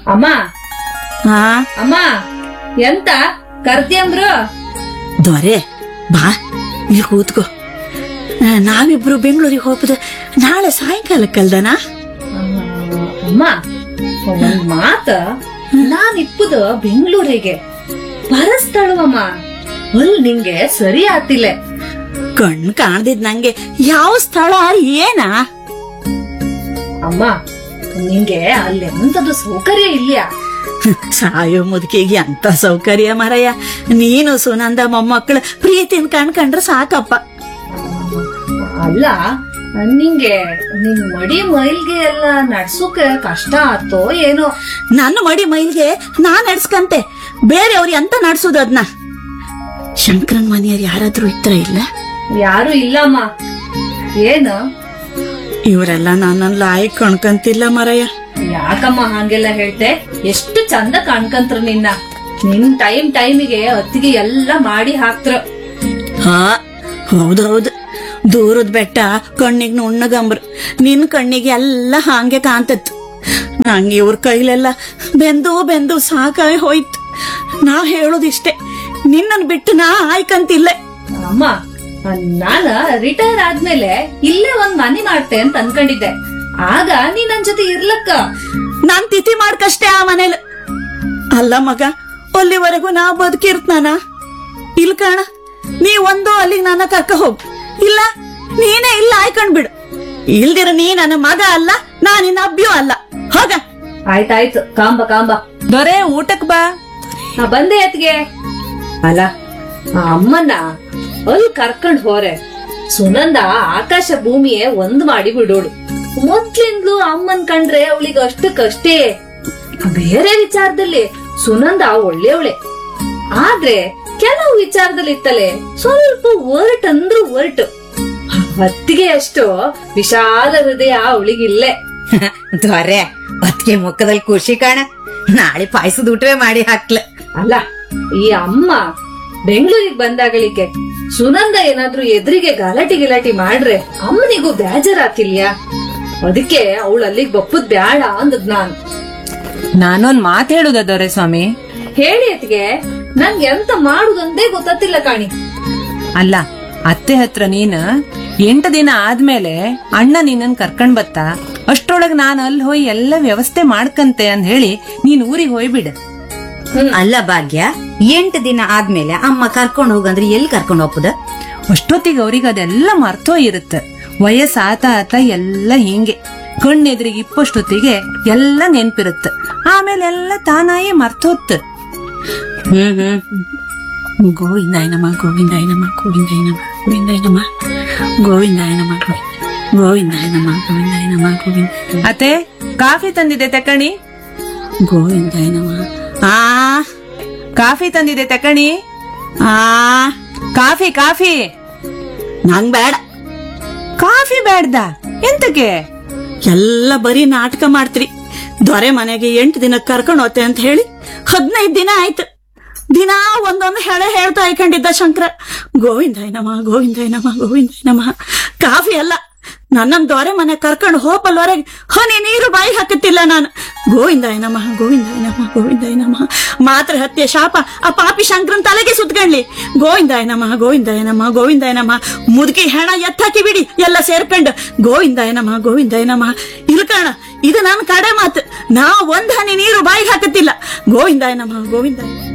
ಅಮ್ಮ ಹಾ ಅಮ್ಮ ಎಂತ ಕರ್ದ್ಯಂದ್ರು ದೊರೆ ಬಾ ಇಲ್ಲಿ ಕೂತ್ಕೋ ಆ, ನಾವಿಬ್ರು ಬೆಂಗಳೂರಿಗೆ ಹೋಗ್ಬೋದು ನಾಳೆ ಸಾಯಂಕಾಲಕ್ಕಲ್ದನ ಅಮ್ಮ ಒಂದ್ ಮಾತ ನಾನ್ ಇಪ್ಪುದ ಬೆಂಗಳೂರಿಗೆ ಬರಸ್ತಳುವಮ್ಮ ಅಲ್ ನಿಂಗೆ ಸರಿ ಆತಿಲ್ಲ ಕಣ್ ಕಾಣ್ದಿದ್ ನಂಗೆ ಯಾವ ಸ್ಥಳ ಏನಾ ಅಮ್ಮ ನಿಂಗೆ ಅಲ್ಲಿ ಎಂತದು ಸೌಕರ್ಯ ಇಲ್ಲ ಸಾಯೋ ಮುದುಕಿಗೆ ಅಂತ ಸೌಕರ್ಯ ಮರಯ್ಯ ನೀನು ಸುನಂದ ಮೊಮ್ಮಕ್ಕಳು ಪ್ರೀತಿನ ಕಣ್ಕಂಡ್ರೆ ಸಾಕಪ್ಪ ಅಲ್ಲ ನಿಂಗೆ ನಿನ್ ಮಡಿ ಮೈಲ್ಗೆ ಎಲ್ಲ ನಡ್ಸೋಕೆ ಕಷ್ಟ ಆತೋ ಏನೋ ನನ್ನ ಮಡಿ ಮೈಲ್ಗೆ ನಾನ್ ನಡ್ಸ್ಕಂತೆ ಬೇರೆಯವ್ರು ಎಂತ ನಡ್ಸೋದು ಅದ್ನ ಶಂಕರನ್ ಮನೆಯವ್ರು ಯಾರಾದ್ರೂ ಇತ್ರ ಇಲ್ಲ ಯಾರು ಇಲ್ಲಮ್ಮ ಏನು ಇವರೆಲ್ಲ ನನ್ನನ್ನ ಲಾಯಿ ಕಣ್ಕಂತಿಲ್ಲ ಮರಯ್ಯ ಯಾಕಮ್ಮ ಹಂಗೆಲ್ಲ ಹೇಳ್ತೆ ಎಷ್ಟು ಚಂದ ಕಾಣ್ಕಂತ್ರ ನಿನ್ನ ನಿನ್ ಟೈಮ್ ಟೈಮಿಗೆ ಅತ್ತಿಗೆ ಎಲ್ಲ ಮಾಡಿ ಹಾಕ್ತ್ರ ಹಾ ಹೌದೌದು ದೂರದ ಬೆಟ್ಟ ಕಣ್ಣಿಗೆ ನುಣ್ಣಗಂಬ್ರು ನಿನ್ ಕಣ್ಣಿಗೆ ಎಲ್ಲ ಹಾಂಗೆ ಕಾಂತತ್ತು ನಂಗೆ ಇವ್ರ ಕೈಲೆಲ್ಲ ಬೆಂದು ಬೆಂದು ಸಾಕಾಗಿ ಹೋಯ್ತು ನಾ ಹೇಳೋದಿಷ್ಟೇ ನಿನ್ನನ್ ಬಿಟ್ಟು ನಾ ಆಯ್ಕಂತಿಲ್ಲ ಅಮ್ಮ ನಾನ ರಿಟೈರ್ ಆದ್ಮೇಲೆ ಇಲ್ಲೇ ಒಂದ್ ಮನೆ ಮಾಡ್ತೆ ಅಂತ ಅನ್ಕೊಂಡಿದ್ದೆ ಆಗ ನೀ ನನ್ ಜೊತೆ ಇರ್ಲಕ್ಕ ನಾನ್ ತಿಥಿ ಮಾಡ್ಕಷ್ಟೇ ಆ ಮನೇಲಿ ಅಲ್ಲ ಮಗ ಅಲ್ಲಿವರೆಗೂ ನಾ ಬದುಕಿರ್ತನಾನ ಇಲ್ ಕಾಣ ನೀ ಒಂದು ಅಲ್ಲಿಗೆ ನನ್ನ ಕರ್ಕ ಹೋಗ್ ಇಲ್ಲ ನೀನೇ ಇಲ್ಲ ಆಯ್ಕೊಂಡ್ ಬಿಡು ಇಲ್ದಿರ ನೀ ನನ್ನ ಮಗ ಅಲ್ಲ ನಾ ನಿನ್ನ ಅಬ್ಬಿಯೂ ಅಲ್ಲ ಹೋಗ ಆಯ್ತಾಯ್ತು ಕಾಂಬ ಕಾಂಬ ದೊರೆ ಊಟಕ್ ಬಾ ನಾ ಬಂದೆ ಅತ್ಗೆ ಅಲ್ಲ ಆ ಅಮ್ಮನ್ನ ಅಲ್ಲಿ ಕರ್ಕೊಂಡ್ ಹೋರೆ ಸುನಂದ ಆಕಾಶ ಭೂಮಿಯೇ ಒಂದ್ ಮಾಡಿ ಬಿಡೋಳು ಮೊದ್ಲಿಂದ್ಲು ಅಮ್ಮನ್ ಕಂಡ್ರೆ ಅವಳಿಗೆ ಅಷ್ಟಕ್ಕಷ್ಟೇ ಬೇರೆ ವಿಚಾರದಲ್ಲಿ ಸುನಂದ ಒಳ್ಳೆಯವಳೆ ಆದ್ರೆ ಕೆಲವು ವಿಚಾರದಲ್ಲಿ ಇತ್ತಲೆ ಸ್ವಲ್ಪ ಒರಟ್ ಅಂದ್ರೂ ಒರಟು ಹೊತ್ತಿಗೆ ಅಷ್ಟು ವಿಶಾಲ ಹೃದಯ ಅವಳಿಗಿಲ್ಲೇ ದೊರೆ ಹೊತ್ತಿಗೆ ಮುಖದಲ್ಲಿ ಖುಷಿ ಕಾಣ ನಾಳೆ ಪಾಯಸದ ಊಟವೇ ಮಾಡಿ ಹಾಕ್ಲ ಅಲ್ಲ ಈ ಅಮ್ಮ ಬೆಂಗಳೂರಿಗೆ ಬಂದಾಗಳಿಕೆ ಸುನಂದ ಏನಾದ್ರೂ ಎದುರಿಗೆ ಗಲಾಟಿ ಗಿಲಾಟಿ ಮಾಡ್ರೆ ಅಮ್ಮನಿಗೂ ಬೇಜಾರಾತಿಲ್ಯಾ ಅದಕ್ಕೆ ಅವಳು ಅಲ್ಲಿಗೆ ಬಪ್ಪುದ್ ಬ್ಯಾಡ ಅಂದದ್ ನಾನು ನಾನೊಂದ್ ಮಾತ್ ಹೇಳುದ ದೊರೆ ಸ್ವಾಮಿ ಹೇಳಿ ಅತ್ಗೆ ನನ್ಗೆ ಎಂತ ಮಾಡುದಂದೇ ಗೊತ್ತಿಲ್ಲ ಕಾಣಿ ಅಲ್ಲ ಅತ್ತೆ ಹತ್ರ ನೀನ್ ಎಂಟು ದಿನ ಆದ್ಮೇಲೆ ಅಣ್ಣ ನಿನ್ನನ್ ಕರ್ಕೊಂಡ್ ಬತ್ತ ಅಷ್ಟ್ರೊಳಗ್ ನಾನ್ ಅಲ್ಲಿ ಹೋಗಿ ಎಲ್ಲ ವ್ಯವಸ್ಥೆ ಮಾಡ್ಕಂತೆ ಅಂದ್ ಹೇಳಿ ನೀನ್ ಊರಿಗೆ ಹೋಯ್ಬಿಡ ಅಲ್ಲ ಭಾಗ್ಯ ಎಂಟು ದಿನ ಆದ್ಮೇಲೆ ಅಮ್ಮ ಕರ್ಕೊಂಡ್ ಹೋಗಂದ್ರೆ ಎಲ್ಲಿ ಕರ್ಕೊಂಡ್ ಹೋಗ್ಬೋದ ಅಷ್ಟೊತ್ತಿಗೆ ಅವ್ರಿಗೆ ಅದೆಲ್ಲ ಮರ್ತೋ ಇರುತ್ತೆ ವಯಸ್ಸು ಆತ ಆತ ಎಲ್ಲ ಹಿಂಗೆ ಕಣ್ಣೆದ್ರಿಗೆ ಇಪ್ಪಷ್ಟೊತ್ತಿಗೆ ಎಲ್ಲ ನೆನ್ಪಿರುತ್ತೆ ಆಮೇಲೆ ಎಲ್ಲ ತಾನಾಯೇ ಮರ್ತೋತ್ ಹ್ಮ್ ಹ್ಮ್ ಗೋವಿಂದಾಯನಮ್ಮ ಗೋವಿಂದಾಯನಮ್ಮ ಗೋವಿಂದಾಯನಮ್ಮ ಗೋವಿಂದಾಯನಮ್ಮ ಗೋವಿಂದಾಯನಮ್ಮ ಗೋವಿಂದಾಯನಮ್ಮ ಗೋವಿಂದಾಯನಮ್ಮ ಗೋವಿಂದ ಅತ್ತೆ ಕಾಫಿ ತಂದಿದೆ ತಕಣಿ ಗೋವಿಂದಾಯನಮ್ಮ ಆ ಕಾಫಿ ತಂದಿದೆ ತಕಣಿ ಆ ಕಾಫಿ ಕಾಫಿ ನಂಗ್ ಬೇಡ ಕಾಫಿ ಬೇಡ್ದ ಎಂತಕ್ಕೆ ಎಲ್ಲ ಬರೀ ನಾಟಕ ಮಾಡ್ತ್ರಿ ದೊರೆ ಮನೆಗೆ ಎಂಟು ದಿನ ಕರ್ಕೊಂಡು ಹೋತೆ ಅಂತ ಹೇಳಿ ಹದಿನೈದು ದಿನ ಆಯ್ತು ದಿನ ಒಂದೊಂದು ಹೇಳೆ ಹೇಳ್ತಾ ಇಕೊಂಡಿದ್ದ ಶಂಕರ ಗೋವಿಂದಾಯನಮ್ಮ ಗೋವಿಂದಾಯನಮ್ಮ ಗೋವಿಂದಾಯನಮ್ಮ ಕಾಫಿ ಅಲ್ಲ ನನ್ನನ್ ದೊರೆ ಮನೆ ಕರ್ಕೊಂಡು ಹೋಪಲ್ವರೆಗೆ ಹನಿ ನೀರು ಬಾಯಿ ಹಾಕುತ್ತಿಲ್ಲ ನಾನು ಗೋವಿಂದಾಯನಮ್ಮ ಗೋವಿಂದಾಯನಮ್ಮ ಗೋವಿಂದಾಯನಮ್ಮ ಮಾತ್ರ ಹತ್ಯೆ ಶಾಪ ಆ ಪಾಪಿ ಶಂಕರನ್ ತಲೆಗೆ ಸುತ್ಕೊಂಡ್ಲಿ ಗೋವಿಂದಾಯನಮ್ಮ ಗೋವಿಂದಾಯನಮ್ಮ ಗೋವಿಂದಾಯನಮ್ಮ ಮುದುಕಿ ಹೆಣ ಎತ್ತಾಕಿ ಬಿಡಿ ಎಲ್ಲ ಸೇರ್ಕೊಂಡು ಗೋವಿಂದಾಯನಮ್ಮ ಗೋವಿಂದಾಯನಮ್ಮ ಇಲ್ಕಣ ಇದು ನನ್ನ ಕಡೆ ಮಾತು ನಾ ಒಂದ್ ಹನಿ ನೀರು ಬಾಯಿಗೆ ಹಾಕುತ್ತಿಲ್ಲ ಗೋವಿಂದಾಯನಮ್ಮ ಗೋವಿಂದಾಯ